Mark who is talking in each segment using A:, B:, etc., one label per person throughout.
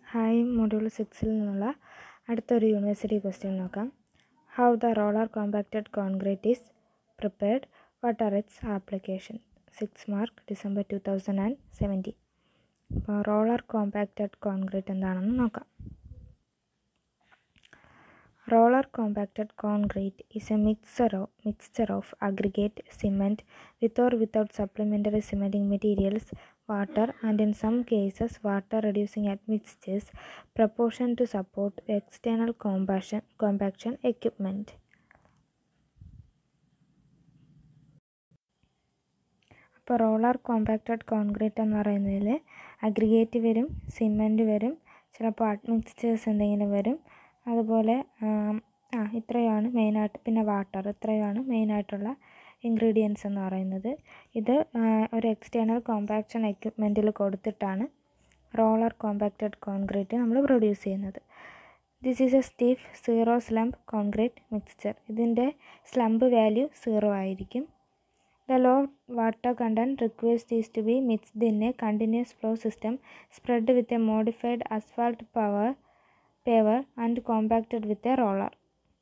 A: Hi module സിക്സിൽ നിന്നുള്ള അടുത്തൊരു യൂണിവേഴ്സിറ്റി ക്വസ്റ്റ്യൻ നോക്കാം how the roller compacted concrete is prepared what are its application six mark December two thousand and seventeen അപ്പോൾ roller compacted concrete എന്താണെന്ന് നോക്കാം Roller compacted concrete is a mixture of, mixture of aggregate, cement, with or without supplementary cementing materials, water, and in some cases, water reducing admixtures proportion to support external compaction, compaction equipment. അപ്പോൾ roller compacted concrete എന്ന് പറയുന്നതിൽ aggregate വരും cement വരും ചിലപ്പോൾ admixtures എന്തെങ്കിലും വരും അതുപോലെ ആ ഇത്രയാണ് മെയിനായിട്ട് പിന്നെ വാട്ടർ ഇത്രയുമാണ് മെയിനായിട്ടുള്ള ഇൻഗ്രീഡിയൻസ് എന്ന് പറയുന്നത് ഇത് ഒരു എക്സ്റ്റേണൽ കോമ്പാക്ഷൻ എക്യുപ്മെൻറ്റിൽ കൊടുത്തിട്ടാണ് റോളർ കോമ്പാക്റ്റഡ് കോൺക്രീറ്റ് നമ്മൾ പ്രൊഡ്യൂസ് ചെയ്യുന്നത് this is a stiff zero slump concrete mixture ഇതിൻ്റെ സ്ലംപ് വാല്യൂ സീറോ ആയിരിക്കും the low water content requires these to be mixed in a continuous flow system spread with a modified asphalt paver paver and compacted with a roller.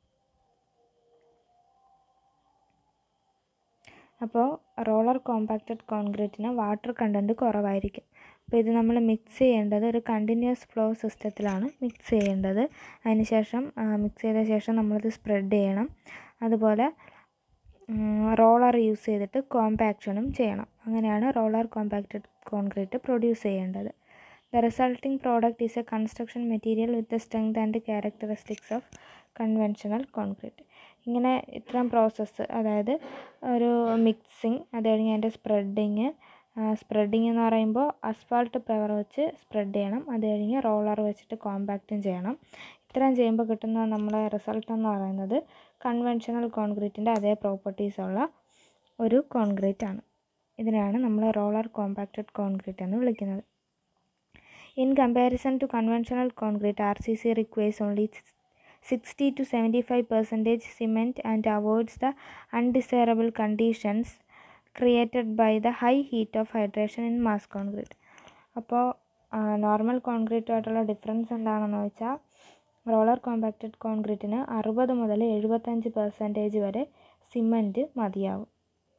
A: അപ്പോൾ roller compacted കോൺക്രീറ്റിന് water content കുറവായിരിക്കും അപ്പോൾ ഇത് നമ്മൾ mix ചെയ്യേണ്ടത് ഒരു continuous flow സിസ്റ്റത്തിലാണ് mix ചെയ്യേണ്ടത് അതിനുശേഷം മിക്സ് ചെയ്ത ശേഷം നമ്മളിത് സ്പ്രെഡ് ചെയ്യണം അതുപോലെ റോളർ യൂസ് ചെയ്തിട്ട് കോമ്പാക്ഷനും ചെയ്യണം അങ്ങനെയാണ് റോളർ കോമ്പാക്റ്റഡ് കോൺക്രീറ്റ് പ്രൊഡ്യൂസ് ചെയ്യേണ്ടത് The resulting product is a construction material with the strength and characteristics of conventional concrete. ഇങ്ങനെ ഇത്രയും പ്രോസസ്സ് അതായത് ഒരു മിക്സിങ് അത് കഴിഞ്ഞ് അതിൻ്റെ സ്പ്രെഡിങ് സ്പ്രെഡിങ് എന്ന് പറയുമ്പോൾ അസ്ഫാൾട്ട് പെവർ വെച്ച് സ്പ്രെഡ് ചെയ്യണം അത് കഴിഞ്ഞ് റോളർ വെച്ചിട്ട് കോമ്പാക്റ്റും ചെയ്യണം ഇത്രയും ചെയ്യുമ്പോൾ കിട്ടുന്ന നമ്മളെ റിസൾട്ട് എന്ന് പറയുന്നത് കൺവെൻഷണൽ കോൺക്രീറ്റിൻ്റെ അതേ പ്രോപ്പർട്ടീസ് ഉള്ള ഒരു കോൺക്രീറ്റ് ആണ് ഇതിനാണ് നമ്മൾ റോളർ കോമ്പാക്റ്റഡ് കോൺക്രീറ്റ് എന്ന് വിളിക്കുന്നത് In comparison to conventional concrete, RCC requires only 60 to 75 percentage cement and avoids the undesirable conditions created by the high heat of hydration in mass concrete. അപ്പോൾ normal കോൺക്രീറ്റുമായിട്ടുള്ള difference എന്താണെന്ന് വെച്ചാൽ roller compacted കോൺക്രീറ്റിന് അറുപത് മുതൽ എഴുപത്തഞ്ച് percentage വരെ cement മതിയാവും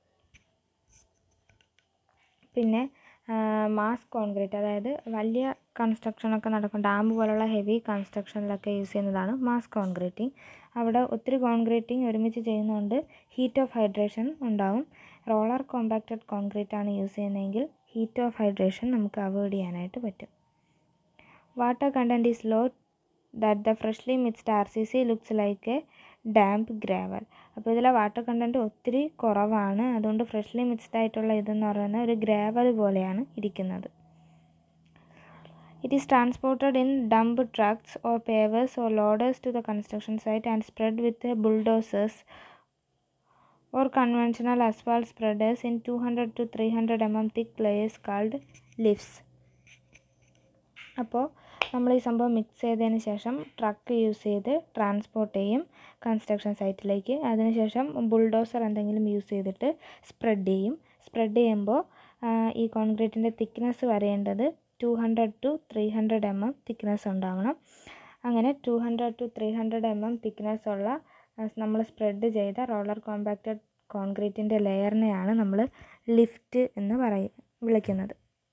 A: പിന്നെ മാസ് കോൺക്രീറ്റ് അതായത് വലിയ കൺസ്ട്രക്ഷനൊക്കെ നടക്കും ഡാം പോലുള്ള ഹെവി കൺസ്ട്രക്ഷനിലൊക്കെ യൂസ് ചെയ്യുന്നതാണ് മാസ് കോൺക്രീറ്റിംഗ് അവിടെ ഒത്തിരി കോൺക്രീറ്റിംഗ് ഒരുമിച്ച് ചെയ്യുന്നതുകൊണ്ട് ഹീറ്റ് ഓഫ് ഹൈഡ്രേഷൻ ഉണ്ടാവും റോളർ കോമ്പാക്റ്റഡ് കോൺക്രീറ്റ് ആണ് യൂസ് ചെയ്യുന്നതെങ്കിൽ ഹീറ്റ് ഓഫ് ഹൈഡ്രേഷൻ നമുക്ക് അവോയ്ഡ് ചെയ്യാനായിട്ട് പറ്റും water content is low that the freshly mixed R C C looks like a damp gravel അപ്പോൾ ഇതിലെ വാട്ടർ കണ്ടൻറ്റ് ഒത്തിരി കുറവാണ് അതുകൊണ്ട് ഫ്രഷ്ലി മിക്സ്ഡ് ആയിട്ടുള്ള ഇതെന്ന് പറയുന്നത് ഒരു ഗ്രാവൽ പോലെയാണ് ഇരിക്കുന്നത് it is transported in dump trucks or pavers or loaders to the construction site and spread with bulldozers or conventional asphalt spreaders in two hundred to three hundred M M thick layers called lifts അപ്പോൾ നമ്മൾ ഈ സംഭവം mix ചെയ്തതിന് ശേഷം truck use ചെയ്ത് transport ചെയ്യും construction സൈറ്റിലേക്ക് അതിനുശേഷം ബുൾഡോസർ എന്തെങ്കിലും യൂസ് ചെയ്തിട്ട് സ്പ്രെഡ് ചെയ്യും സ്പ്രെഡ് ചെയ്യുമ്പോൾ ഈ കോൺക്രീറ്റിൻ്റെ തിക്നെസ് വരേണ്ടത് two hundred to three hundred M M thickness ഉണ്ടാവണം അങ്ങനെ two hundred to three hundred M M thickness ഉള്ള നമ്മൾ സ്പ്രെഡ് ചെയ്ത റോളർ കോമ്പാക്റ്റഡ് കോൺക്രീറ്റിൻ്റെ ലെയറിനെയാണ് നമ്മൾ ലിഫ്റ്റ് എന്ന് പറയും വിളിക്കുന്നത്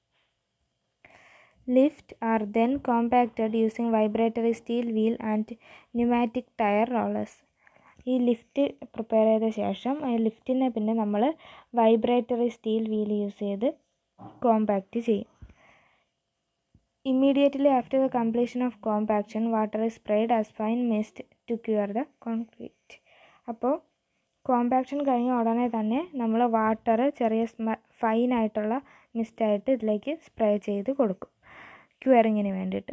A: lift are then compacted using vibratory steel wheel and pneumatic tyre rollers ഈ ലിഫ്റ്റ് പ്രിപ്പയർ ചെയ്ത ശേഷം ഈ ലിഫ്റ്റിനെ പിന്നെ നമ്മൾ വൈബ്രേറ്ററി സ്റ്റീൽ വീൽ യൂസ് ചെയ്ത് കോമ്പാക്റ്റ് ചെയ്യും immediately after the completion of compaction water is spread as fine mist to cure the concrete അപ്പോൾ കോമ്പാക്ഷൻ കഴിഞ്ഞ ഉടനെ തന്നെ നമ്മൾ വാട്ടർ ചെറിയ ഫൈനായിട്ടുള്ള മിസ്റ്റായിട്ട് ഇതിലേക്ക് സ്പ്രേ ചെയ്ത് കൊടുക്കും ക്യൂറിങ്ങിന് വേണ്ടിയിട്ട്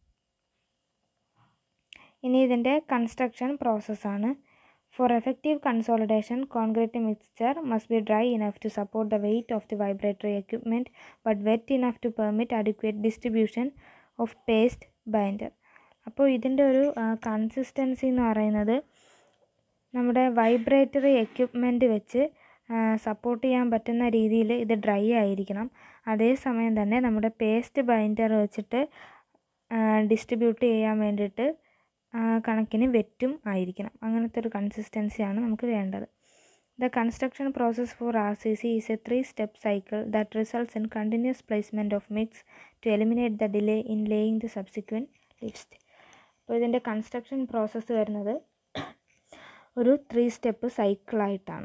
A: ഇനി ഇതിൻ്റെ കൺസ്ട്രക്ഷൻ പ്രോസസ്സാണ് for effective consolidation concrete mixture must be dry enough to support the weight of the vibratory equipment but wet enough to permit adequate distribution of paste binder അപ്പോൾ ഇതിൻ്റെ ഒരു കൺസിസ്റ്റൻസി എന്ന് പറയുന്നത് നമ്മുടെ വൈബ്രേറ്ററി എക്യുപ്മെൻറ്റ് വെച്ച് support ചെയ്യാൻ പറ്റുന്ന രീതിയിൽ ഇത് ഡ്രൈ ആയിരിക്കണം അതേസമയം തന്നെ നമ്മുടെ പേസ്റ്റ് ബൈൻഡർ വെച്ചിട്ട് ഡിസ്ട്രിബ്യൂട്ട് ചെയ്യാൻ വേണ്ടിയിട്ട് കണക്കിന് വെറ്റും ആയിരിക്കണം അങ്ങനത്തെ ഒരു കൺസിസ്റ്റൻസിയാണ് നമുക്ക് വേണ്ടത് the construction process for R C C is a three step cycle that results in continuous placement of mix to eliminate the delay in laying the subsequent list അപ്പോൾ ഇതിൻ്റെ കൺസ്ട്രക്ഷൻ പ്രോസസ്സ് വരുന്നത് ഒരു ത്രീ സ്റ്റെപ്പ് സൈക്കിളായിട്ടാണ്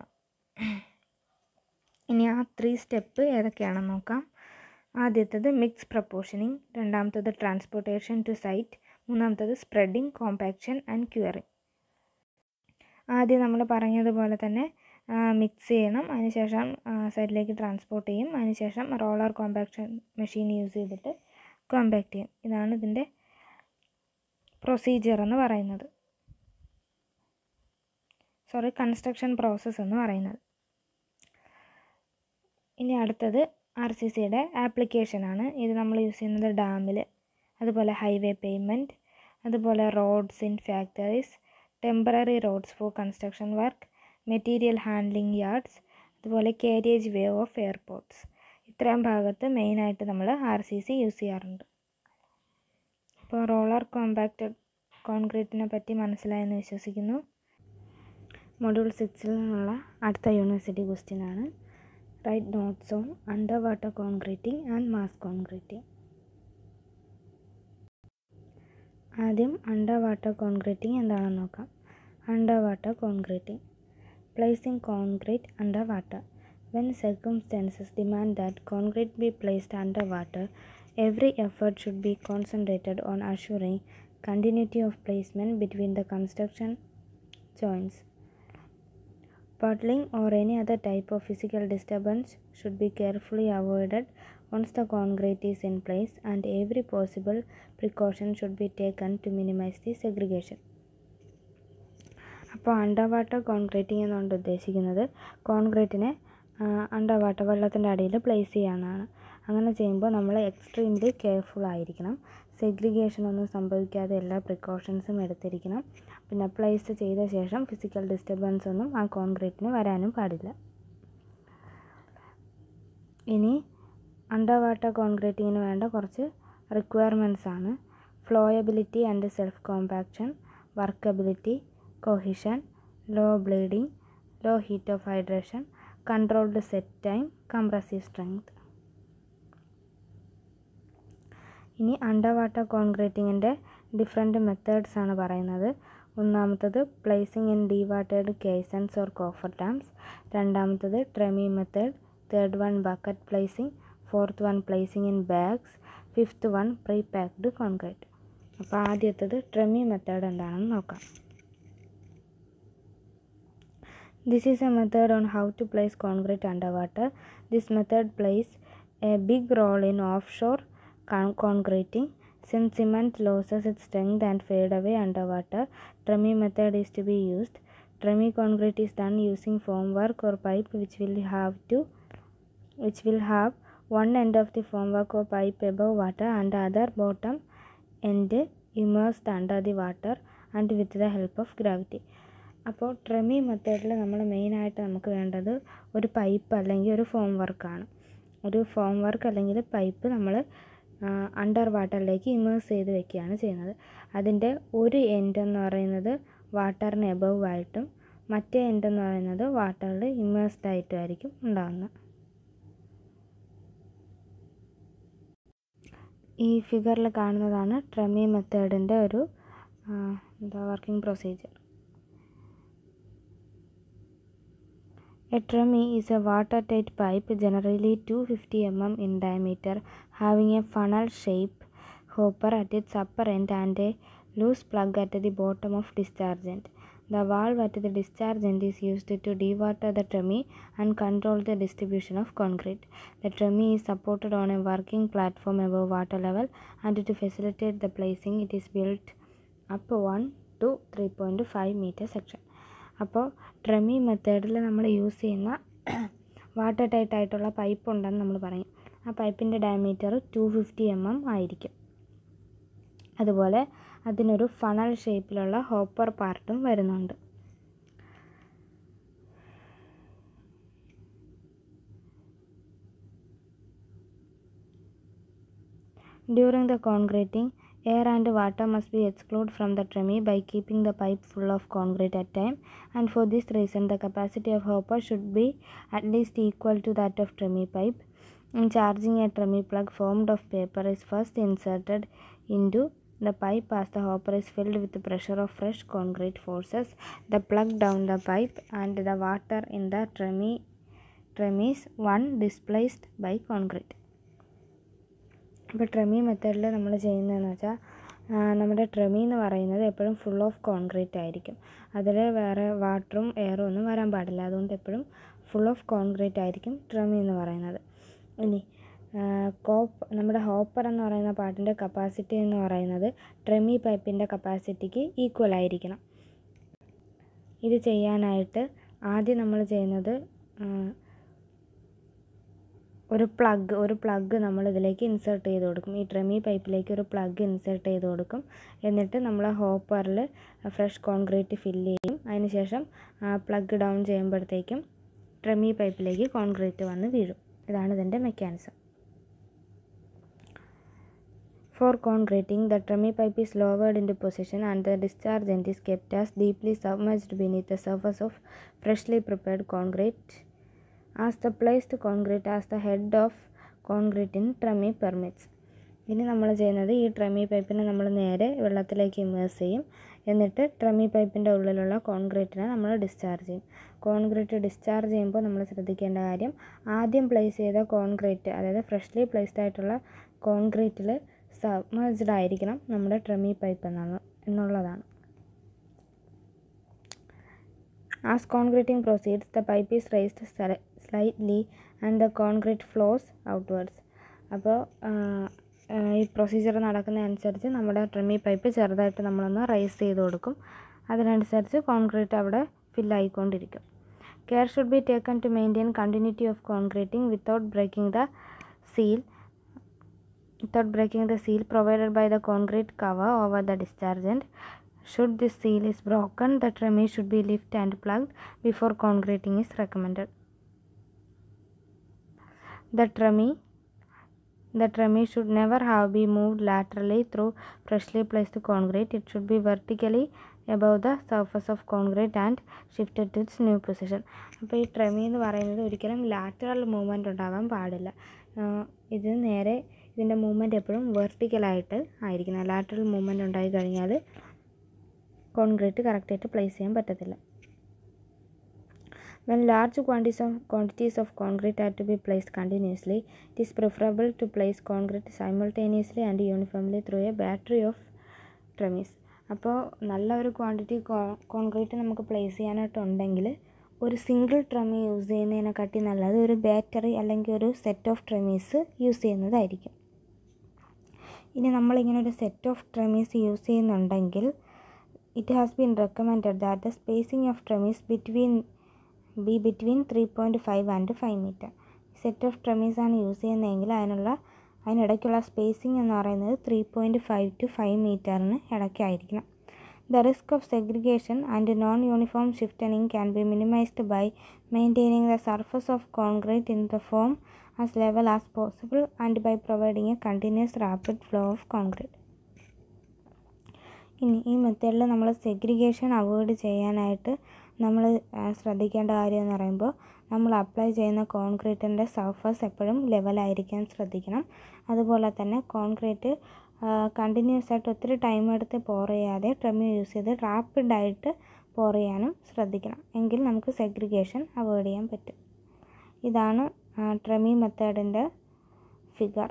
A: ഇനി ആ three step ഏതൊക്കെയാണെന്ന് നോക്കാം ആദ്യത്തേത് mix proportioning രണ്ടാമത്തേത് ട്രാൻസ്പോർട്ടേഷൻ ടു സൈറ്റ് മൂന്നാമത്തേത് സ്പ്രെഡിങ് കോമ്പാക്ഷൻ ആൻഡ് ക്യൂറിങ് ആദ്യം നമ്മൾ പറഞ്ഞതുപോലെ തന്നെ മിക്സ് ചെയ്യണം അതിനുശേഷം സൈഡിലേക്ക് ട്രാൻസ്പോർട്ട് ചെയ്യും അതിനുശേഷം റോളർ കോമ്പാക്ഷൻ മെഷീൻ യൂസ് ചെയ്തിട്ട് കോമ്പാക്ട് ചെയ്യും ഇതാണ് ഇതിൻ്റെ പ്രൊസീജിയർ എന്ന് പറയുന്നത് സോറി കൺസ്ട്രക്ഷൻ പ്രോസസ്സ് എന്ന് പറയുന്നത് ഇനി അടുത്തത് ആർ സി സിയുടെ ആപ്ലിക്കേഷനാണ് ഇത് നമ്മൾ യൂസ് ചെയ്യുന്നത് ഡാമിൽ അതുപോലെ ഹൈവേ പേയ്മെൻറ്റ് അതുപോലെ roads in factories temporary roads for construction work material handling yards അതുപോലെ കാരിയേജ് വേ ഓഫ് എയർപോർട്ട്സ് ഇത്രയും ഭാഗത്ത് മെയിനായിട്ട് നമ്മൾ ആർ സി സി യൂസ് ചെയ്യാറുണ്ട് അപ്പോൾ റോളർ കോമ്പാക്റ്റഡ് കോൺക്രീറ്റിനെ പറ്റി മനസ്സിലായെന്ന് വിശ്വസിക്കുന്നു മൊഡ്യൂൾ സിക്സിൽ നിന്നുള്ള അടുത്ത യൂണിവേഴ്സിറ്റി ക്വസ്റ്റ്യൻ ആണ് write notes on under water concreting and mass concreting ആദ്യം അണ്ടർ വാട്ടർ കോൺക്രീറ്റിംഗ് എന്താണെന്ന് നോക്കാം under water concreting placing concrete under water when circumstances demand that concrete be placed under water every effort should be concentrated on assuring continuity of placement between the construction joints. Puddling or any other type of physical disturbance should be carefully avoided once the concrete is in place and every possible precaution should be taken to minimize the segregation. അപ്പോൾ under water concreting എന്നുകൊണ്ട് ഉദ്ദേശിക്കുന്നത് കോൺക്രീറ്റിനെ under water വെള്ളത്തിൻ്റെ അടിയിൽ place ചെയ്യാനാണ് അങ്ങനെ ചെയ്യുമ്പോൾ നമ്മൾ extremely careful ആയിരിക്കണം സെഗ്രിഗേഷൻ ഒന്നും സംഭവിക്കാതെ എല്ലാ പ്രിക്കോഷൻസും എടുത്തിരിക്കണം പിന്നെ പ്ലേസ് ചെയ്ത ശേഷം ഫിസിക്കൽ ഡിസ്റ്റർബൻസ് ഒന്നും ആ കോൺക്രീറ്റിന് വരാനും പാടില്ല ഇനി അണ്ടർ വാട്ടർ കോൺക്രീറ്റിങ്ങിന് വേണ്ട കുറച്ച് റിക്വയർമെൻറ്റ്സ് ആണ് flowability and self compaction workability cohesion low bleeding low heat of hydration controlled set time compressive strength ഇനി അണ്ടർ വാട്ടർ കോൺക്രീറ്റിങ്ങിൻ്റെ ഡിഫറെൻറ്റ് മെത്തേഡ്സ് ആണ് പറയുന്നത് ഒന്നാമത്തത് പ്ലേസിംഗ് ഇൻ ഡീവാട്ടേഡ് കേസൻസ് ഓർ കോഫർ ഡാംസ് രണ്ടാമത്തത് tremie method third one bucket placing fourth one placing in bags fifth one pre packed concrete അപ്പോൾ ആദ്യത്തത് ട്രെമി method എന്താണെന്ന് നോക്കാം This is a method on how to place concrete underwater. This method plays a big role in offshore con- concreting. Since cement loses its strength and fade away underwater, Tremie method is to be used. Tremie concrete is done using formwork or pipe which will have to which will have one end of the formwork or pipe above water and the other bottom end immersed under the water and with the help of gravity. അപ്പോൾ ട്രെമി മെത്തേഡിൽ നമ്മൾ മെയിനായിട്ട് നമുക്ക് വേണ്ടത് ഒരു pipe അല്ലെങ്കിൽ ഒരു form വർക്കാണ് ഒരു ഫോം വർക്ക് അല്ലെങ്കിൽ പൈപ്പ് നമ്മൾ അണ്ടർ വാട്ടറിലേക്ക് ഇമേഴ്സ് ചെയ്ത് വെക്കുകയാണ് ചെയ്യുന്നത് അതിൻ്റെ ഒരു എൻഡ് എന്ന് പറയുന്നത് വാട്ടറിന് എബവ് ആയിട്ടും മറ്റേ എൻഡ് എന്ന് പറയുന്നത് വാട്ടറിൽ ഇമേഴ്സ്ഡ് ആയിട്ടും ആയിരിക്കും ഉണ്ടാകുന്നത് ഈ ഫിഗറിൽ കാണുന്നതാണ് ട്രെമി മെത്തേഡിൻ്റെ ഒരു എന്താ working procedure A tremie is a watertight pipe generally 250 mm in diameter having a funnel shape hopper at its upper end and a loose plug at the bottom of discharge end. The valve at the discharge end is used to dewater the tremie and control the distribution of concrete. The tremie is supported on a working platform above water level and to facilitate the placing it is built up 1 to 3.5 meter section. അപ്പോൾ ട്രെമി മെത്തേഡിൽ നമ്മൾ use ചെയ്യുന്ന water tight ആയിട്ടുള്ള pipe ഉണ്ടെന്ന് നമ്മൾ പറയും ആ പൈപ്പിൻ്റെ diameter two fifty M M ആയിരിക്കും അതുപോലെ അതിനൊരു ഫണൽ ഷേപ്പിലുള്ള ഹോപ്പർ പാർട്ടും വരുന്നുണ്ട് During the concreting, Air and water must be excluded from the tremie by keeping the pipe full of concrete at time and for this reason the capacity of hopper should be at least equal to that of tremie pipe. In charging a tremie plug formed of paper is first inserted into the pipe as the hopper is filled with the pressure of fresh concrete forces the plug down the pipe and the water in the tremie tremies one displaced by concrete. ഇപ്പോൾ ട്രെമി മെത്തേഡിൽ നമ്മൾ ചെയ്യുന്നതെന്ന് വെച്ചാൽ നമ്മുടെ ട്രെമി എന്ന് പറയുന്നത് എപ്പോഴും full of concrete ആയിരിക്കും അതിൽ വേറെ വാട്ടറും എയറും ഒന്നും വരാൻ പാടില്ല അതുകൊണ്ട് എപ്പോഴും ഫുൾ ഓഫ് കോൺക്രീറ്റ് ആയിരിക്കും ട്രെമി എന്ന് പറയുന്നത് ഇനി കോപ്പ് നമ്മുടെ ഹോപ്പർ എന്ന് പറയുന്ന പാട്ടിൻ്റെ കപ്പാസിറ്റി എന്ന് പറയുന്നത് ട്രെമി പൈപ്പിൻ്റെ കപ്പാസിറ്റിക്ക് ഈക്വൽ ആയിരിക്കണം ഇത് ചെയ്യാനായിട്ട് ആദ്യം നമ്മൾ ചെയ്യുന്നത് ഒരു പ്ലഗ് ഒരു പ്ലഗ് നമ്മൾ ഇതിലേക്ക് ഇൻസേർട്ട് ചെയ്ത് കൊടുക്കും ഈ ട്രെമി പൈപ്പിലേക്ക് ഒരു പ്ലഗ് ഇൻസേർട്ട് ചെയ്ത് കൊടുക്കും എന്നിട്ട് നമ്മൾ ഹോപ്പറിൽ ഫ്രഷ് കോൺക്രീറ്റ് ഫില്ല് ചെയ്യും അതിനുശേഷം പ്ലഗ് ഡൗൺ ചെയ്യുമ്പോഴത്തേക്കും ട്രെമി പൈപ്പിലേക്ക് കോൺക്രീറ്റ് വന്ന് വീഴും ഇതാണ് ഇതിൻ്റെ mechanism For concreting, the tremie pipe is lowered into position and the discharge end is kept as deeply submerged beneath the surface of freshly prepared concrete as the placed concrete as the head of concrete in tremie permits. ഇനി നമ്മൾ ചെയ്യുന്നത് ഈ ട്രെമി പൈപ്പിനെ നമ്മൾ നേരെ വെള്ളത്തിലേക്ക് immerse ചെയ്യും എന്നിട്ട് ട്രെമി പൈപ്പിൻ്റെ ഉള്ളിലുള്ള കോൺക്രീറ്റിനെ നമ്മൾ ഡിസ്ചാർജ് ചെയ്യും കോൺക്രീറ്റ് ഡിസ്ചാർജ് ചെയ്യുമ്പോൾ നമ്മൾ ശ്രദ്ധിക്കേണ്ട കാര്യം ആദ്യം പ്ലേസ് ചെയ്ത കോൺക്രീറ്റ് അതായത് ഫ്രഷ്ലി പ്ലേസ്ഡ് ആയിട്ടുള്ള കോൺക്രീറ്റിൽ സബ്മേഴ്സ്ഡ് ആയിരിക്കണം നമ്മുടെ ട്രെമി പൈപ്പ് എന്നാണ് എന്നുള്ളതാണ് as concreting proceeds the pipe is raised slightly and the concrete flows outwards അപ്പോൾ ഈ പ്രൊസീജിയർ നടക്കുന്നതനുസരിച്ച് നമ്മുടെ ട്രെമി പൈപ്പ് ചെറുതായിട്ട് നമ്മളൊന്ന് റൈസ് ചെയ്ത് കൊടുക്കും അതിനനുസരിച്ച് കോൺക്രീറ്റ് അവിടെ ഫില്ലായിക്കൊണ്ടിരിക്കും care should be taken to maintain continuity of concreting without breaking the seal without breaking the seal provided by the concrete cover over the dischargent. Should this seal is broken, the tremie should be lifted and plugged before concreting is recommended. The tremie the tremie should never have been moved laterally through freshly placed concrete. It should be vertically above the surface of concrete and shifted to its new position. അപ്പോൾ ഈ ട്രെമി എന്ന് പറയുന്നത് ഒരിക്കലും lateral movement ഉണ്ടാവാൻ പാടില്ല ഇത് നേരെ ഇതിൻ്റെ മൂവ്മെൻറ്റ് എപ്പോഴും വെർട്ടിക്കലായിട്ട് ആയിരിക്കണം ലാറ്ററൽ മൂവ്മെൻറ്റ് ഉണ്ടായി കഴിഞ്ഞാൽ കോൺക്രീറ്റ് കറക്റ്റായിട്ട് പ്ലേസ് ചെയ്യാൻ പറ്റത്തില്ല When large quantities of, quantities of concrete are to be placed continuously, it is preferable to place concrete simultaneously and uniformly through a battery of tremies. അപ്പോൾ നല്ല ഒരു ക്വാണ്ടിറ്റി കോൺക്രീറ്റ് നമുക്ക് place ചെയ്യാനായിട്ടുണ്ടെങ്കിൽ ഒരു single ട്രമി use ചെയ്യുന്നതിനെക്കാട്ടി നല്ലത് ഒരു battery അല്ലെങ്കിൽ ഒരു സെറ്റ് ഓഫ് ട്രമീസ് യൂസ് ചെയ്യുന്നതായിരിക്കും ഇനി നമ്മളിങ്ങനെ ഒരു സെറ്റ് ഓഫ് ട്രമീസ് യൂസ് ചെയ്യുന്നുണ്ടെങ്കിൽ it has been recommended that the spacing of tremies between be between three point five and five metre set of tremies ആണ് യൂസ് ചെയ്യുന്നതെങ്കിൽ അതിനുള്ള അതിനിടയ്ക്കുള്ള സ്പേസിംഗ് എന്ന് പറയുന്നത് three point five to five മീറ്ററിന് ഇടയ്ക്കായിരിക്കണം the risk of segregation and non uniform ഷിഫ്റ്റനിങ് can be minimised by maintaining the surface of concrete in the form as level as possible and by providing a continuous rapid flow of concrete ഇനി ഈ മെത്തേഡിൽ നമ്മൾ segregation avoid ചെയ്യാനായിട്ട് നമ്മൾ ശ്രദ്ധിക്കേണ്ട കാര്യം എന്ന് പറയുമ്പോൾ നമ്മൾ അപ്ലൈ ചെയ്യുന്ന കോൺക്രീറ്റിൻ്റെ സർഫസ് എപ്പോഴും ലെവലായിരിക്കാൻ ശ്രദ്ധിക്കണം അതുപോലെ തന്നെ കോൺക്രീറ്റ് കണ്ടിന്യൂസ് ആയിട്ട് ഒത്തിരി ടൈം എടുത്ത് പോർ ചെയ്യാതെ ട്രെമി യൂസ് ചെയ്ത് റാപ്പിഡായിട്ട് പോർ ചെയ്യാനും ശ്രദ്ധിക്കണം എങ്കിൽ നമുക്ക് സെഗ്രിഗേഷൻ അവോയ്ഡ് ചെയ്യാൻ പറ്റും ഇതാണ് ട്രെമി മെത്തേഡിൻ്റെ ഫിഗർ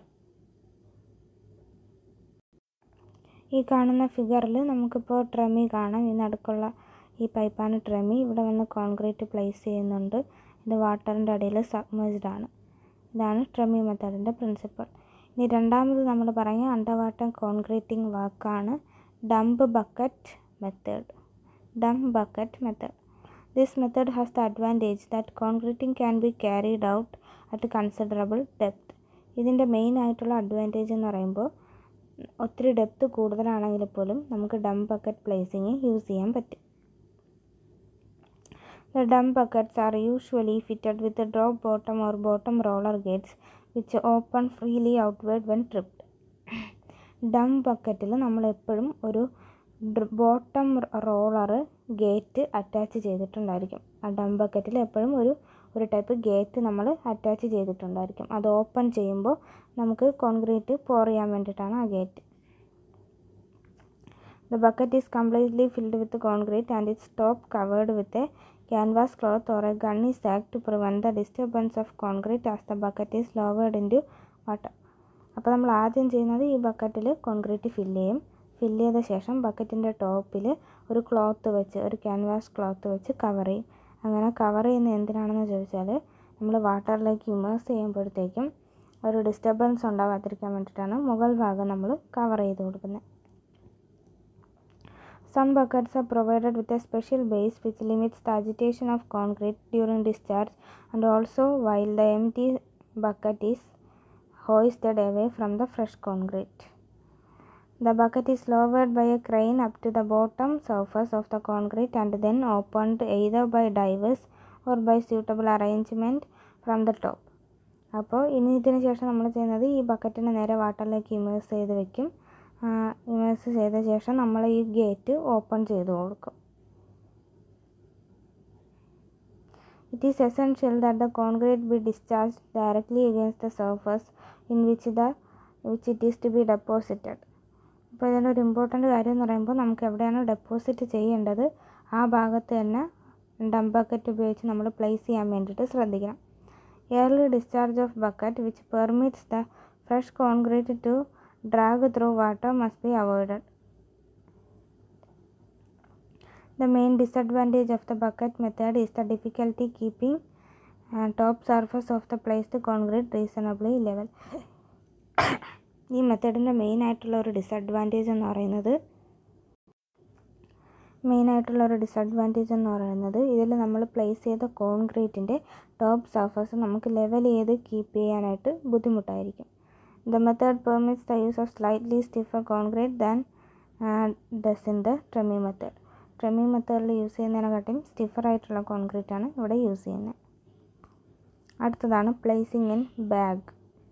A: ഈ കാണുന്ന ഫിഗറിൽ നമുക്കിപ്പോൾ ട്രെമി കാണാം ഈ നടുക്കുള്ള ഈ പൈപ്പാണ് ട്രെമി ഇവിടെ വന്ന് കോൺക്രീറ്റ് പ്ലേസ് ചെയ്യുന്നുണ്ട് ഇത് വാട്ടറിൻ്റെ അടിയിൽ സബ്മേജ്ഡ് ആണ് ഇതാണ് ട്രെമി മെത്തേഡിൻ്റെ പ്രിൻസിപ്പൾ ഇനി രണ്ടാമത് നമ്മൾ പറഞ്ഞ അണ്ടർ വാട്ടർ കോൺക്രീറ്റിംഗ് വർക്കാണ് dump bucket method dump bucket method this method has the advantage that concreting can be carried out at considerable depth ഇതിൻ്റെ മെയിൻ ആയിട്ടുള്ള അഡ്വാൻറ്റേജ് എന്ന് പറയുമ്പോൾ ഒത്തിരി ഡെപ്ത് കൂടുതലാണെങ്കിൽ പോലും നമുക്ക് ഡംപ് ബക്കറ്റ് പ്ലേസിങ് യൂസ് ചെയ്യാൻ പറ്റും The dump buckets are usually fitted with a drop bottom or bottom roller gates which open freely outward when tripped. ഡം ബക്കറ്റിൽ നമ്മൾ എപ്പോഴും ഒരു ബോട്ടം റോളർ ഗേറ്റ് അറ്റാച്ച് ചെയ്തിട്ടുണ്ടായിരിക്കും ആ ഡം ബക്കറ്റിൽ എപ്പോഴും ഒരു ഒരു ടൈപ്പ് ഗേറ്റ് നമ്മൾ അറ്റാച്ച് ചെയ്തിട്ടുണ്ടായിരിക്കും അത് ഓപ്പൺ ചെയ്യുമ്പോൾ നമുക്ക് കോൺക്രീറ്റ് പോർ ചെയ്യാൻ വേണ്ടിയിട്ടാണ് ആ gate The bucket is completely filled with concrete and its top covered with a canvas cloth or a gunny sack to prevent the disturbance of concrete as the bucket is lowered into water. അപ്പോൾ നമ്മൾ ആദ്യം ചെയ്യുന്നത് ഈ ബക്കറ്റിൽ concrete fill ചെയ്യും fill ചെയ്ത ശേഷം ബക്കറ്റിൻ്റെ ടോപ്പിൽ ഒരു ക്ലോത്ത് വെച്ച് ഒരു ക്യാൻവാസ് ക്ലോത്ത് വെച്ച് കവർ ചെയ്യും അങ്ങനെ കവർ ചെയ്യുന്ന എന്തിനാണെന്ന് ചോദിച്ചാൽ നമ്മൾ വാട്ടറിലേക്ക് ഇമേഴ്സ് ചെയ്യുമ്പോഴത്തേക്കും ഒരു ഡിസ്റ്റർബൻസ് ഉണ്ടാവാതിരിക്കാൻ വേണ്ടിയിട്ടാണ് മുകൾ ഭാഗം നമ്മൾ കവർ ചെയ്ത് കൊടുക്കുന്നത് Some buckets are provided with a special base which limits the agitation of concrete during discharge and also while the empty bucket is hoisted away from the fresh concrete. The bucket is lowered by a crane up to the bottom surface of the concrete and then opened either by divers or by suitable arrangement from the top. അപ്പോൾ ഇനി ഇതിന് ശേഷം നമ്മൾ ചെയ്യുന്നത് ഈ ബക്കറ്റിനെ നേരെ വാട്ടറിലേക്ക് immerse ചെയ്ത് വെക്കും ഇമേഴ്സ് ചെയ്ത ശേഷം നമ്മൾ ഈ ഗേറ്റ് ഓപ്പൺ ചെയ്ത് കൊടുക്കും it is essential that the concrete be discharge directly against the surface in which the which it is to be deposited അപ്പോൾ ഇതിൻ്റെ ഒരു ഇമ്പോർട്ടൻ്റ് കാര്യം എന്ന് പറയുമ്പോൾ നമുക്ക് എവിടെയാണ് ഡെപ്പോസിറ്റ് ചെയ്യേണ്ടത് ആ ഭാഗത്ത് തന്നെ ഡം ബക്കറ്റ് ഉപയോഗിച്ച് നമ്മൾ പ്ലേസ് ചെയ്യാൻ വേണ്ടിയിട്ട് ശ്രദ്ധിക്കണം early discharge of bucket which permits the fresh concrete to drag through water must be avoided. The main disadvantage of the bucket method is the difficulty keeping uh, top surface of the placed concrete reasonably level. ഈ മെത്തേഡിൻ്റെ main ആയിട്ടുള്ള ഒരു disadvantage എന്ന് പറയുന്നത് main ആയിട്ടുള്ള ഒരു disadvantage എന്ന് പറയുന്നത് ഇതിൽ നമ്മൾ പ്ലേസ് ചെയ്ത കോൺക്രീറ്റിൻ്റെ ടോപ്പ് സർഫസ് നമുക്ക് ലെവൽ ചെയ്ത് കീപ്പ് ചെയ്യാനായിട്ട് ബുദ്ധിമുട്ടായിരിക്കും The method permits the use of slightly stiffer concrete than uh, does in the tremie method. Tremie മെത്തേഡിൽ യൂസ് ചെയ്യുന്നതിനെക്കാട്ടിയും സ്റ്റിഫർ ആയിട്ടുള്ള കോൺക്രീറ്റ് ആണ് ഇവിടെ യൂസ് ചെയ്യുന്നത് അടുത്തതാണ് placing in bag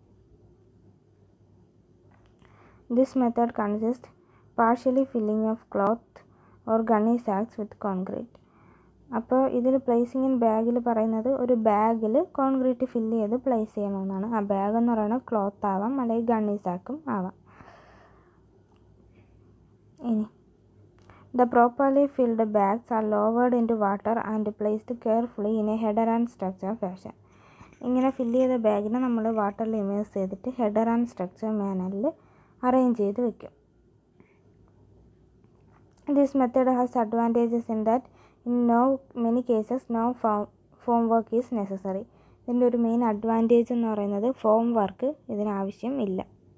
A: this method consist partially filling of cloth or gunny sacks with concrete അപ്പോൾ ഇതിൽ placing in ബാഗിൽ പറയുന്നത് ഒരു ബാഗിൽ കോൺക്രീറ്റ് ഫില്ല് ചെയ്ത് പ്ലേസ് ചെയ്യണമെന്നാണ് ആ ബാഗ് എന്ന് പറയുന്നത് ക്ലോത്ത് ആവാം അല്ലെങ്കിൽ ഗണ്ണി സാക്കും ആവാം ഇനി the properly filled bags are lowered in to water and placed carefully in a header and structure fashion ഇങ്ങനെ ഫില്ല് ചെയ്ത ബാഗിനെ നമ്മൾ വാട്ടറിൽ ഇമേഴ്സ് ചെയ്തിട്ട് ഹെഡർ ആൻഡ് സ്ട്രക്ചർ മാനറിൽ അറേഞ്ച് ചെയ്ത് വെക്കും this method has advantages in that in no many cases no form form work is necessary ഇതിൻ്റെ ഒരു മെയിൻ അഡ്വാൻറ്റേജ് എന്ന് പറയുന്നത് ഫോം വർക്ക് ഇതിനാവശ്യം ഇല്ല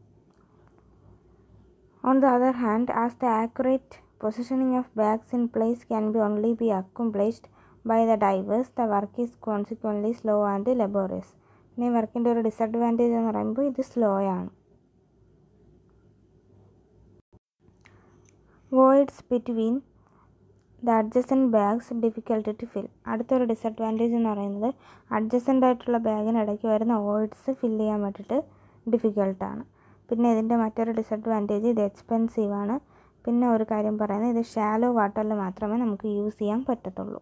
A: on the other hand as the accurate positioning of bags in place can be only be accomplished by the divers the work is consequently slow and laborious പിന്നെ ഈ വർക്കിൻ്റെ ഒരു disadvantage എന്ന് പറയുമ്പോൾ ഇത് സ്ലോ ആണ് voids between the adjacent bags difficult to fill അടുത്തൊരു disadvantage എന്ന് പറയുന്നത് അഡ്ജസൻ്റ് ആയിട്ടുള്ള ബാഗിനിടയ്ക്ക് വരുന്ന വോയിഡ്സ് ഫില്ല് ചെയ്യാൻ വേണ്ടിയിട്ട് ഡിഫിക്കൽട്ടാണ് പിന്നെ ഇതിൻ്റെ മറ്റൊരു ഡിസഡ്വാൻറ്റേജ് ഇത് എക്സ്പെൻസീവ് ആണ് പിന്നെ ഒരു കാര്യം പറയുന്നത് ഇത് ഷാലോ വാട്ടറിൽ മാത്രമേ നമുക്ക് യൂസ് ചെയ്യാൻ പറ്റത്തുള്ളൂ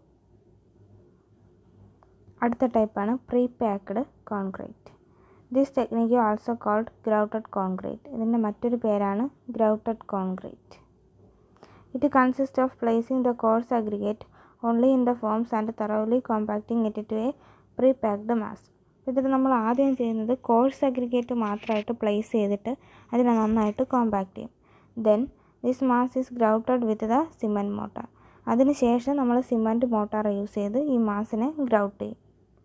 A: അടുത്ത ടൈപ്പാണ് pre packed concrete this technique also called grouted concrete ഇതിൻ്റെ മറ്റൊരു പേരാണ് grouted concrete It consists of placing the coarse aggregate only in the forms and thoroughly compacting it to a pre-packed mass. ഇതിൽ നമ്മൾ ആദ്യം ചെയ്യുന്നത് കോഴ്സ് അഗ്രിഗേറ്റ് മാത്രമായിട്ട് place ചെയ്തിട്ട് അതിനെ നന്നായിട്ട് കോമ്പാക്ട് ചെയ്യും then this mass is grouted with the cement mortar അതിനുശേഷം നമ്മൾ സിമൻറ്റ് മോട്ടാർ യൂസ് ചെയ്ത് ഈ മാസിനെ ഗ്രൗട്ട് ചെയ്യും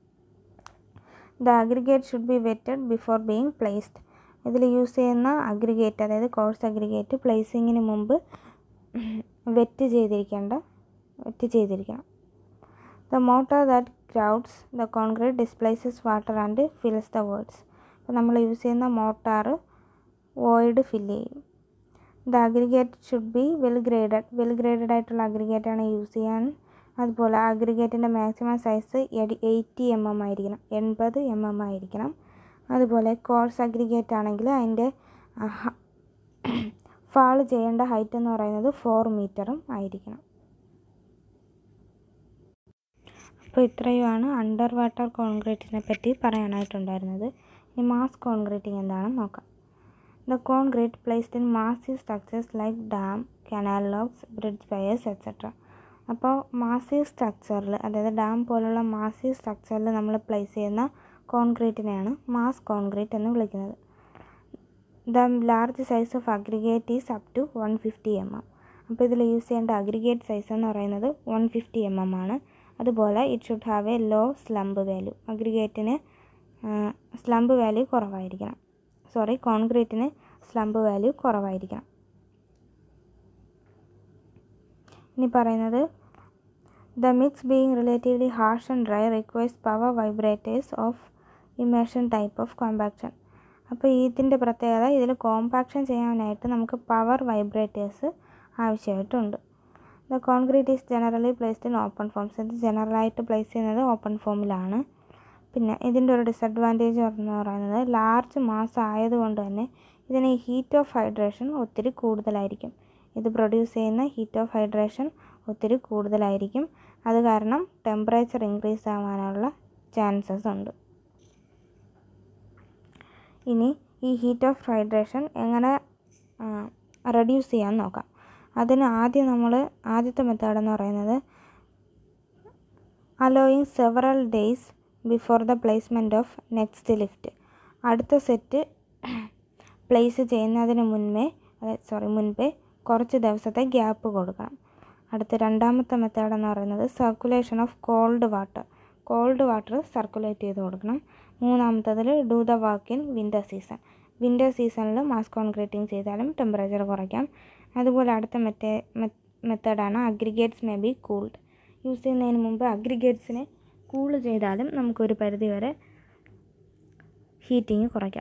A: the aggregate should be wetted before being placed ഇതിൽ യൂസ് ചെയ്യുന്ന അഗ്രിഗേറ്റ് അതായത് കോഴ്സ് അഗ്രിഗേറ്റ് പ്ലേസിങ്ങിന് മുമ്പ് വെറ്റ് ചെയ്തിരിക്കേണ്ട വെറ്റ് ചെയ്തിരിക്കണം the mortar that grouts the concrete displaces water and fills the voids അപ്പോൾ നമ്മൾ യൂസ് ചെയ്യുന്ന മോട്ടാർ വോയിഡ് ഫില്ല് ചെയ്യും the aggregate should be well graded well graded ആയിട്ടുള്ള അഗ്രിഗേറ്റാണ് യൂസ് ചെയ്യാൻ അതുപോലെ അഗ്രിഗേറ്റിൻ്റെ maximum size eighty M M ആയിരിക്കണം എൺപത് എം എം ആയിരിക്കണം അതുപോലെ കോഴ്സ് അഗ്രിഗേറ്റ് ആണെങ്കിൽ അതിൻ്റെ ഫാൾ ചെയ്യേണ്ട ഹൈറ്റ് എന്ന് പറയുന്നത് ഫോർ മീറ്ററും ആയിരിക്കണം അപ്പോൾ ഇത്രയുമാണ് അണ്ടർ വാട്ടർ കോൺക്രീറ്റിനെ പറ്റി പറയാനായിട്ടുണ്ടായിരുന്നത് ഇനി മാസ് കോൺക്രീറ്റിംഗ് എന്താണെന്ന് നോക്കാം the concrete placed in massive structures like dam canal locks bridge piers etcetera അപ്പോൾ മാസീവ് സ്ട്രക്ചറിൽ അതായത് ഡാം പോലുള്ള മാസീവ് സ്ട്രക്ചറിൽ നമ്മൾ പ്ലേസ് ചെയ്യുന്ന കോൺക്രീറ്റിനെയാണ് മാസ് കോൺക്രീറ്റ് എന്ന് വിളിക്കുന്നത് the large size of aggregate is up to one fifty M M അപ്പോൾ ഇതിൽ യൂസ് ചെയ്യേണ്ട അഗ്രിഗേറ്റ് സൈസ് എന്ന് പറയുന്നത് വൺ ഫിഫ്റ്റി എം എം ആണ് അതുപോലെ it should have a low slump value അഗ്രിഗേറ്റിന് സ്ലംബ് വാല്യൂ കുറവായിരിക്കണം സോറി കോൺക്രീറ്റിന് സ്ലംബ് വാല്യൂ കുറവായിരിക്കണം ഇനി പറയുന്നത് the mix being relatively harsh and dry requires power vibrators of immersion type of compaction അപ്പോൾ ഇതിൻ്റെ പ്രത്യേകത ഇതിൽ കോമ്പാക്ഷൻ ചെയ്യാനായിട്ട് നമുക്ക് പവർ വൈബ്രേറ്റേഴ്സ് ആവശ്യമായിട്ടുണ്ട് the concrete is generally placed in open forms ഇത് ജനറലായിട്ട് പ്ലേസ് ചെയ്യുന്നത് ഓപ്പൺ ഫോമിലാണ് പിന്നെ ഇതിൻ്റെ ഒരു ഡിസഡ്വാൻറ്റേജ് എന്ന് പറയുന്നത് ലാർജ് മാസ് ആയതുകൊണ്ട് തന്നെ ഇതിന് ഹീറ്റ് ഓഫ് ഹൈഡ്രേഷൻ ഒത്തിരി കൂടുതലായിരിക്കും ഇത് പ്രൊഡ്യൂസ് ചെയ്യുന്ന ഹീറ്റ് ഓഫ് ഹൈഡ്രേഷൻ ഒത്തിരി കൂടുതലായിരിക്കും അത് കാരണം ടെമ്പറേച്ചർ ഇൻക്രീസ് ആവാനുള്ള ചാൻസസ് ഉണ്ട് ഇനി ഈ ഹീറ്റ് ഓഫ് ഹൈഡ്രേഷൻ എങ്ങനെ റെഡ്യൂസ് ചെയ്യാൻ നോക്കാം അതിന് ആദ്യം നമ്മൾ ആദ്യത്തെ മെത്തേഡ് എന്ന് പറയുന്നത് allowing several days before the placement of next lift അടുത്ത സെറ്റ് പ്ലേസ് ചെയ്യുന്നതിന് മുൻപേ സോറി മുൻപേ കുറച്ച് ദിവസത്തെ ഗ്യാപ്പ് കൊടുക്കണം അടുത്ത രണ്ടാമത്തെ മെത്തേഡ് എന്ന് പറയുന്നത് circulation of cold water cold water circulate ചെയ്ത് കൊടുക്കണം മൂന്നാമത്തതിൽ do the work in winter season winter സീസണിൽ മാസ് കോൺക്രീറ്റിംഗ് ചെയ്താലും ടെമ്പറേച്ചർ കുറയ്ക്കാം അതുപോലെ അടുത്ത മെത്തേ മെത്തേഡാണ് aggregates may be cooled use ചെയ്യുന്നതിന് മുമ്പ് അഗ്രിഗേറ്റ്സിനെ കൂൾ ചെയ്താലും നമുക്കൊരു പരിധി വരെ ഹീറ്റിംഗ് കുറയ്ക്കാം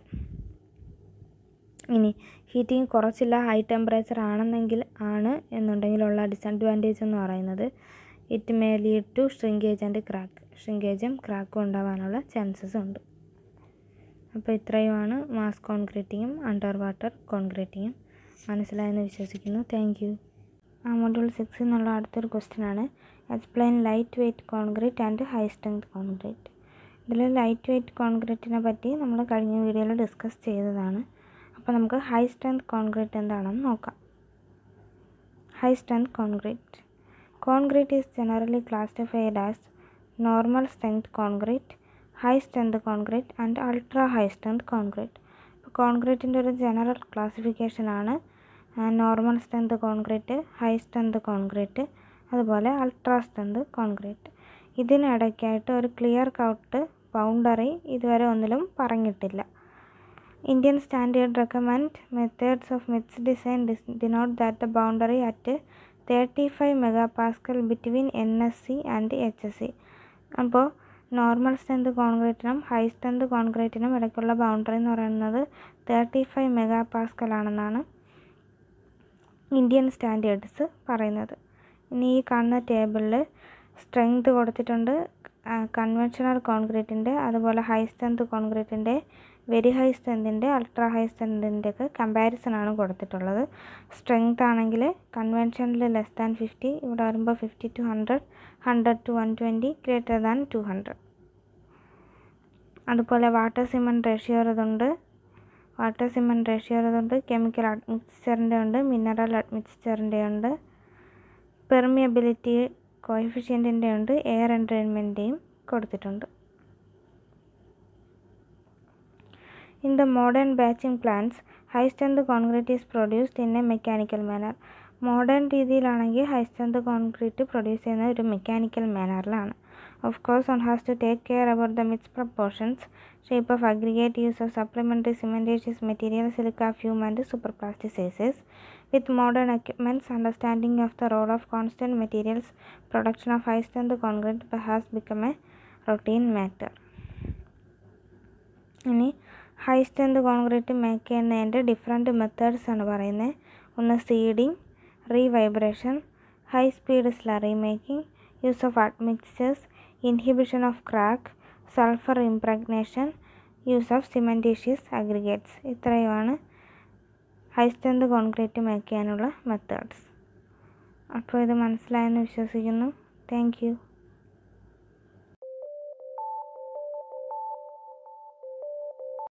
A: ഇനി ഹീറ്റിംഗ് കുറച്ചില്ല ഹൈ ടെമ്പറേച്ചർ ആണെന്നെങ്കിൽ ആണ് എന്നുണ്ടെങ്കിലുള്ള ഡിസഡ്വാൻറ്റേജ് എന്ന് പറയുന്നത് it may lead to shrinkage and crack ഷ്രിങ്കേജും ക്രാക്കും ഉണ്ടാവാനുള്ള ചാൻസസ് ഉണ്ട് അപ്പോൾ ഇത്രയുമാണ് മാസ് കോൺക്രീറ്റിങ്ങും അണ്ടർ വാട്ടർ കോൺക്രീറ്റിങ്ങും മനസ്സിലായെന്ന് വിശ്വസിക്കുന്നു താങ്ക് യു ആ മൊഡ്യൂൾ സിക്സിൽ നിന്നുള്ള അടുത്തൊരു ക്വസ്റ്റ്യൻ ആണ് explain light weight concrete and high strength concrete ഇതിൽ ലൈറ്റ് വെയ്റ്റ് കോൺക്രീറ്റിനെ പറ്റി നമ്മൾ കഴിഞ്ഞ വീഡിയോയിൽ ഡിസ്കസ് ചെയ്തതാണ് അപ്പോൾ നമുക്ക് ഹൈ സ്ട്രെങ്ത് കോൺക്രീറ്റ് എന്താണെന്ന് നോക്കാം high strength concrete concrete is generally classified as normal strength concrete high strength concrete and ultra high strength concrete അപ്പോൾ കോൺക്രീറ്റിൻ്റെ ഒരു ജനറൽ ക്ലാസിഫിക്കേഷനാണ് normal strength concrete high strength concrete അതുപോലെ അൾട്രാ സ്ട്രെങ്ത് കോൺക്രീറ്റ് ഇതിനിടയ്ക്കായിട്ട് ഒരു clear cut boundary ഇതുവരെ ഒന്നിലും പറഞ്ഞിട്ടില്ല Indian standard recommend methods of mix design denote that the boundary at thirty five mega pascal between N S C and H S C അപ്പോൾ normal strength കോൺക്രീറ്റിനും high strength കോൺക്രീറ്റിനും ഇടയ്ക്കുള്ള boundary എന്ന് പറയുന്നത് thirty five mega pascal ആണെന്നാണ് Indian standards പറയുന്നത് ഇനി ഈ കാണുന്ന ടേബിളിൽ സ്ട്രെങ്ത് കൊടുത്തിട്ടുണ്ട് കൺവെൻഷണൽ കോൺക്രീറ്റിൻ്റെ അതുപോലെ ഹൈ സ്ട്രെങ്ത് കോൺക്രീറ്റിൻ്റെ വെരി ഹൈ സ്ട്രെങ്തിൻ്റെ അൾട്രാ ഹൈ സ്ട്രെങ്തിൻ്റെ ഒക്കെ കമ്പാരിസൺ ആണ് കൊടുത്തിട്ടുള്ളത് സ്ട്രെങ്ത് ആണെങ്കിൽ കൺവെൻഷനിൽ ലെസ് ദാൻ ഫിഫ്റ്റി ഇവിടെ വരുമ്പോൾ fifty two hundred hundred two one twenty greater than two hundred അതുപോലെ വാട്ടർ സിമെൻറ്റ് റേഷ്യോ ഇതുണ്ട് വാട്ടർ സിമെൻറ്റ് റേഷ്യോ ഇതുണ്ട് കെമിക്കൽ അഡ്മിക്സ്ചറിൻ്റെ ഉണ്ട് മിനറൽ അഡ്മിക്സ്ചറിൻ്റെ ഉണ്ട് പെർമിയബിലിറ്റി കോയിഫിഷ്യൻറ്റിൻ്റെ ഉണ്ട് എയർ എൻട്രെയിൻമെൻറ്റെയും കൊടുത്തിട്ടുണ്ട് In the modern batching plants, high strength concrete is produced in a mechanical manner. Modern രീതിയിലാണെങ്കിൽ high strength concrete produce ചെയ്യുന്ന ഒരു മെക്കാനിക്കൽ മാനറിലാണ് of course one has to take care about the mix proportions shape of aggregate use of supplementary cementitious material silica fume and super plasticizers with modern equipments understanding of the role of constant materials production of high strength concrete has become a routine matter ഇനി high strength concrete make ചെയ്യുന്നതിൻ്റെ different methods ആണ് പറയുന്നത് ഒന്ന് seeding റീവൈബ്രേഷൻ high speed slurry making use of admixtures inhibition of crack sulphur impregnation use of cementitious aggregates ഇത്രയുമാണ് high strength concrete make ചെയ്യാനുള്ള methods അപ്പോൾ ഇത് മനസ്സിലായെന്ന് വിശ്വസിക്കുന്നു താങ്ക് യു